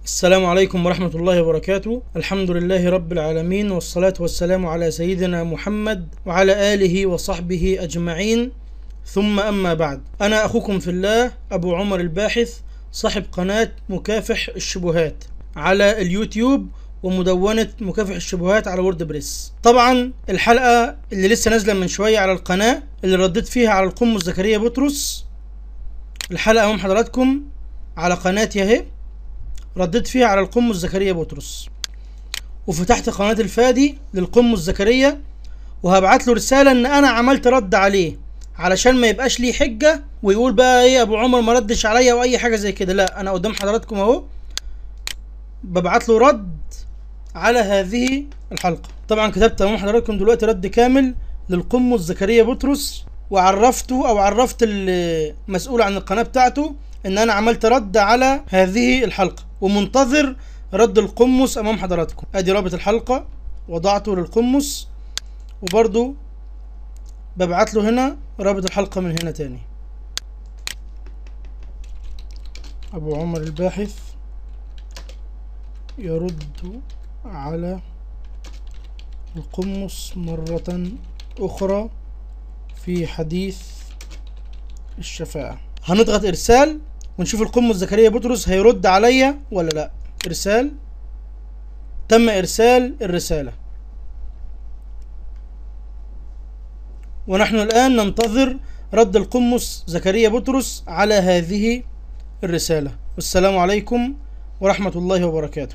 السلام عليكم ورحمة الله وبركاته الحمد لله رب العالمين والصلاة والسلام على سيدنا محمد وعلى آله وصحبه أجمعين ثم أما بعد أنا أخوكم في الله أبو عمر الباحث صاحب قناة مكافح الشبهات على اليوتيوب ومدونة مكافح الشبهات على وورد بريس طبعا الحلقة اللي لسه نازلة من شوية على القناة اللي رديت فيها على القمة زكريا بطرس الحلقة أمام حضراتكم على قناتي أهي رديت فيها على القمة زكريا بطرس وفتحت قناة الفادي للقمة زكريا وهبعت له رسالة ان انا عملت رد عليه علشان ما يبقاش ليه حجة ويقول بقى ايه ابو عمر ما ردش عليا او اي حاجة زي كده لا انا قدام حضراتكم اهو ببعت له رد على هذه الحلقة طبعا كتبت امام حضراتكم دلوقتي رد كامل للقمة زكريا بطرس وعرفته او عرفت المسؤول عن القناة بتاعته ان انا عملت رد على هذه الحلقة ومنتظر رد القمص امام حضراتكم ادي رابط الحلقة وضعته للقمص وبرضو ببعت له هنا رابط الحلقة من هنا تاني ابو عمر الباحث يرد على القمص مرة اخرى في حديث الشفاعة هنضغط ارسال ونشوف القمة زكريا بطرس هيرد عليا ولا لا ارسال تم ارسال الرسالة ونحن الان ننتظر رد القمص زكريا بطرس على هذه الرسالة والسلام عليكم ورحمة الله وبركاته